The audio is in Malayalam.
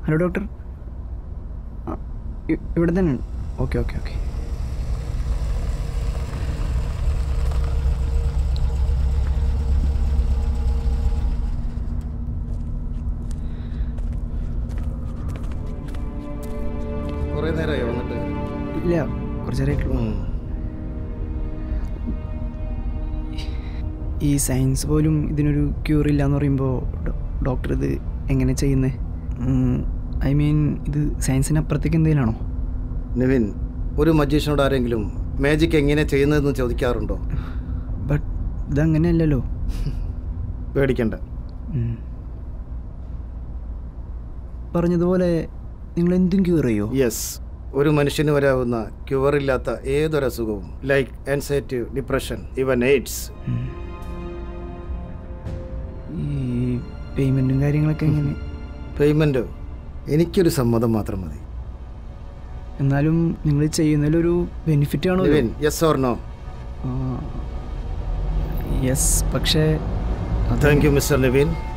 ഹലോ ഡോക്ടർ ആ, ഇ- ഇവിടെ തന്നെ ഓക്കെ ഓക്കെ ഓക്കെ കുറേ നേരമായി വന്നിട്ട് ഇല്ല കുറച്ച് നേരമായിട്ടുള്ളൂ ഉം. ഈ സയൻസ് പോലും ഇതിനൊരു ക്യൂർ ഇല്ല എന്ന് പറയുമ്പോൾ ഡോക്ടർ ഇത് എങ്ങനെ ചെയ്യുന്നത് ഐ മീൻ ഇത് സയൻസിനപ്പുറത്തേക്ക് എന്തെങ്കിലാണോ നിവിൻ ഒരു മജീഷ്യനോട് ആരെങ്കിലും മാജിക് എങ്ങനെ ചെയ്യുന്നതെന്ന് ചോദിക്കാറുണ്ടോ ബട്ട് ഇതങ്ങനെയല്ലല്ലോ പേടിക്കണ്ട ഉം. പറഞ്ഞതുപോലെ നിങ്ങൾ എന്തും ക്യൂർ ചെയ്യോ യെസ് ഒരു മനുഷ്യന് വരാവുന്ന ക്യൂവറില്ലാത്ത ഏതൊരു അസുഖവും like anxiety depression even AIDS ഉം. ഈ പേയ്മെൻറ്റും കാര്യങ്ങളൊക്കെ എങ്ങനെ പേയ്മെൻറ്റ് എനിക്കൊരു സമ്മതം മാത്രം മതി എന്നാലും നിങ്ങൾ ചെയ്യുന്നതിലൊരു ബെനിഫിറ്റ് ആണോ Nivin yes or no yes പക്ഷേ അത് താങ്ക് യു മിസ്റ്റർ നിവിൻ